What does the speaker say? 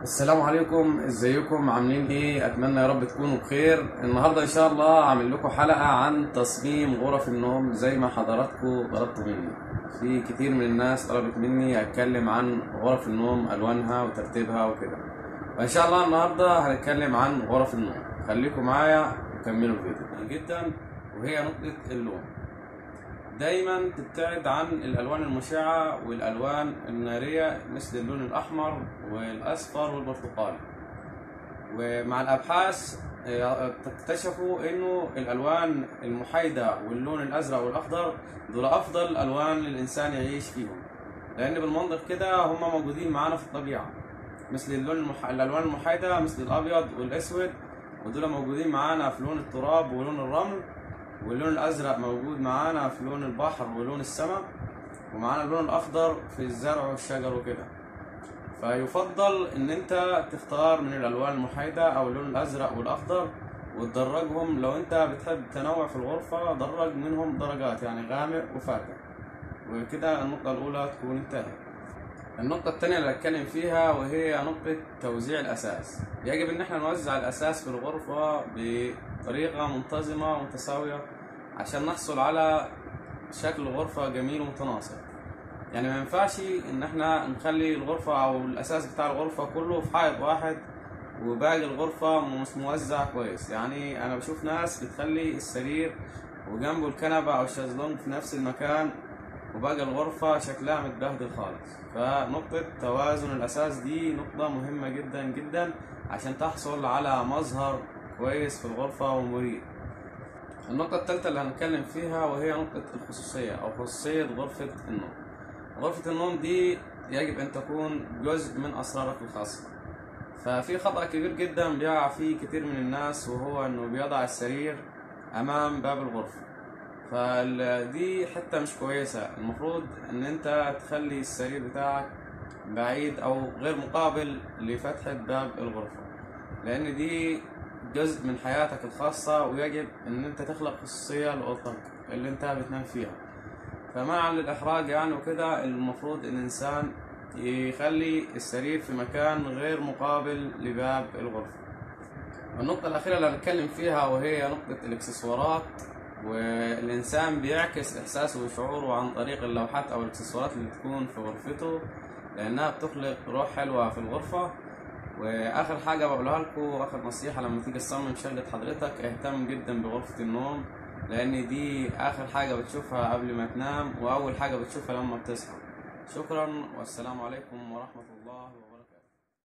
السلام عليكم ازيكم عاملين ايه اتمنى يا رب تكونوا بخير النهارده ان شاء الله عامل لكم حلقه عن تصميم غرف النوم زي ما حضراتكم طلبتوا مني في كتير من الناس طلبت مني اتكلم عن غرف النوم الوانها وترتيبها وكده فان شاء الله النهارده هنتكلم عن غرف النوم خليكم معايا وكملوا الفيديو جدا وهي نقطه اللون دايما تبتعد عن الالوان المشعه والالوان الناريه مثل اللون الاحمر والاصفر والبرتقالي ومع الابحاث اه، اكتشفوا انه الالوان المحايده واللون الازرق والاخضر دول افضل الوان للانسان يعيش فيهم لان بالمنطق كده هم موجودين معانا في الطبيعه مثل اللون المح... الالوان المحايده مثل الابيض والاسود ودول موجودين معانا في لون التراب ولون الرمل واللون الازرق موجود معانا في لون البحر ولون السماء ومعانا اللون الاخضر في الزرع والشجر وكده فيفضل ان انت تختار من الالوان المحايده او اللون الازرق والاخضر وتدرجهم لو انت بتحب تنوع في الغرفه درج منهم درجات يعني غامق وفاتح وكده النقطه الاولى تكون انتهت النقطة الثانية اللي هتكلم فيها وهي نقطة توزيع الأساس يجب إن احنا نوزع الأساس في الغرفة بطريقة منتظمة ومتساوية عشان نحصل على شكل غرفة جميل ومتناسق يعني ما ينفعش إن احنا نخلي الغرفة أو الأساس بتاع الغرفة كله في حائط واحد وباقي الغرفة مش موزع كويس يعني أنا بشوف ناس بتخلي السرير وجنبه الكنبة أو الشازلونج في نفس المكان وباقي الغرفة شكلها متبهدل خالص فنقطة توازن الأساس دي نقطة مهمة جدا جدا عشان تحصل على مظهر كويس في الغرفة ومريح النقطة الثالثة اللي هنتكلم فيها وهي نقطة الخصوصية أو خصوصية غرفة النوم غرفة النوم دي يجب أن تكون جزء من أسرارك الخاصة ففي خطأ كبير جدا بيقع فيه كتير من الناس وهو إنه بيضع السرير أمام باب الغرفة فدي حتة مش كويسة المفروض ان انت تخلي السرير بتاعك بعيد او غير مقابل لفتحة باب الغرفة لان دي جزء من حياتك الخاصة ويجب ان انت تخلق خصوصية لأوضتك اللي انت بتنام فيها فمنعا للإحراج يعني وكده المفروض ان الانسان يخلي السرير في مكان غير مقابل لباب الغرفة النقطة الأخيرة اللي هنتكلم فيها وهي نقطة الإكسسوارات والإنسان بيعكس إحساسه وشعوره عن طريق اللوحات أو الإكسسوارات اللي تكون في غرفته لأنها بتخلق روح حلوة في الغرفة وآخر حاجة بقولها لكم وآخر نصيحة لما تيجي تصمم شقة حضرتك اهتم جدا بغرفة النوم لأن دي آخر حاجة بتشوفها قبل ما تنام وأول حاجة بتشوفها لما بتصحى شكرا والسلام عليكم ورحمة الله وبركاته